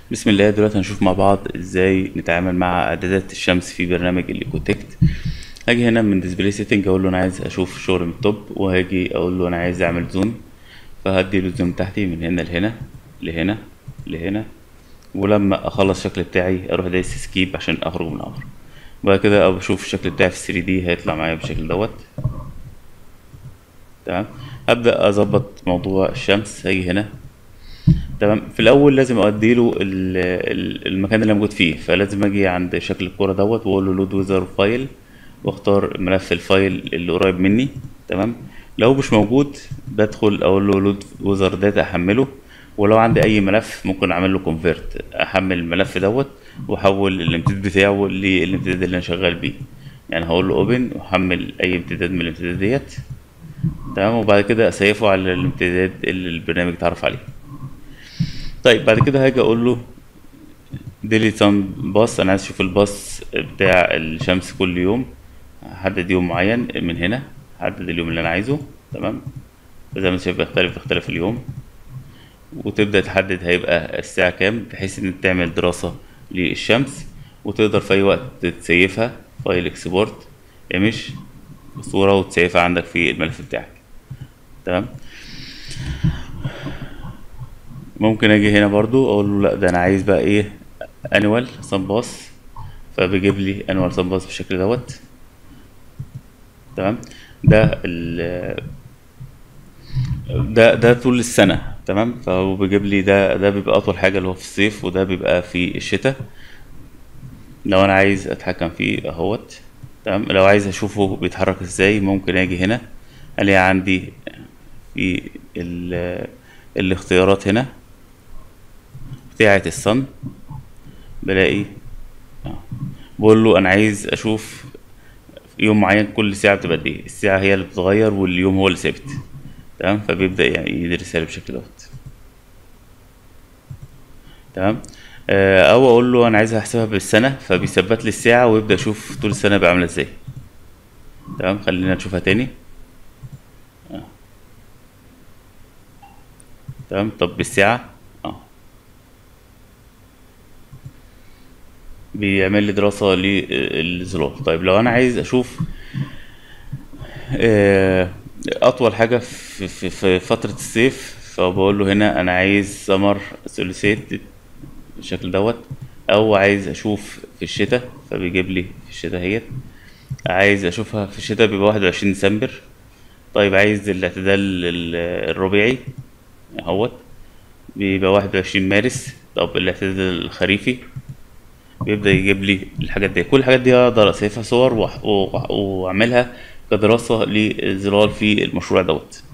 بسم الله دلوقتي هنشوف مع بعض ازاي نتعامل مع اعدادات الشمس في برنامج الايكوتكت هاجي هنا من ديسبلاي سيتنج اقول له انا عايز اشوف شغل من التوب وهاجي اقول له انا عايز اعمل زون فهدي له الزون بتاعتي من هنا لهنا لهنا لهنا ولما اخلص الشكل بتاعي اروح دايس سكيب عشان اخرج من الامر وبعد كده بشوف الشكل بتاعي في 3 دي هيطلع معايا بالشكل دوت تمام ابدا اظبط موضوع الشمس هاجي هنا تمام في الاول لازم اودي له المكان اللي أنا موجود فيه فلازم اجي عند شكل الكوره دوت واقول له لود ويزر فايل واختار ملف الفايل اللي قريب مني تمام لو مش موجود بدخل اقول له لود ويزر داتا احمله ولو عندي اي ملف ممكن اعمل له كونفيرت احمل الملف دوت واحول الامتداد بتاعه للامتداد اللي انا شغال بيه يعني هقول له اوبن واحمل اي امتداد من الامتدادات ديت تمام وبعد كده اسيفه على الامتداد اللي البرنامج اتعرف عليه طيب بعد كده هاجي اقول له ديليت سم باص انا عايز اشوف الباص بتاع الشمس كل يوم هحدد يوم معين من هنا هحدد اليوم اللي انا عايزه تمام زي ما انت شايف بيختلف بيختلف اليوم وتبدا تحدد هيبقى الساعه كام بحيث ان انت تعمل دراسه للشمس وتقدر في اي وقت تسيفها فايل اكسبورت ايمج صوره وتسيفها عندك في الملف بتاعك تمام ممكن اجي هنا برضو اقول له لا ده انا عايز بقى ايه انوال صنباص فبيجيب لي انوال صنباص بالشكل دوت تمام ده ال ده ده طول السنة تمام فهو بيجيب لي ده ده بيبقى أطول حاجة اللي هو في الصيف وده بيبقى في الشتاء لو أنا عايز أتحكم فيه أهوت تمام لو عايز أشوفه بيتحرك إزاي ممكن أجي هنا ألاقي عندي في ال الاختيارات هنا بتاعة الصن بلاقي بقول له أنا عايز أشوف يوم معين كل ساعة بتبقى قد إيه الساعة هي اللي بتتغير واليوم هو اللي ثابت تمام فبيبدأ يعني يدرسها لي بالشكل دوت تمام او اقول له انا عايز احسبها بالسنه فبيثبت لي الساعه ويبدا يشوف طول السنه بقى عامله ازاي تمام خلينا نشوفها تاني تمام طب بالساعه اه بيعمل لي دراسه للظلال طيب لو انا عايز اشوف آه اطول حاجه في, في, في فتره الصيف فبقول له هنا انا عايز سمر ثلاثية بالشكل دوت او عايز اشوف في الشتاء فبيجيب لي في الشتاء اهيت عايز اشوفها في الشتاء بيبقى واحد وعشرين ديسمبر طيب عايز الاعتدال الربيعي اهوت بيبقى واحد وعشرين مارس طب الاعتدال الخريفي بيبدأ يجيب لي الحاجات دي كل الحاجات دي اقدر اسيفها صور واعملها كدراسة للظلال في المشروع دوت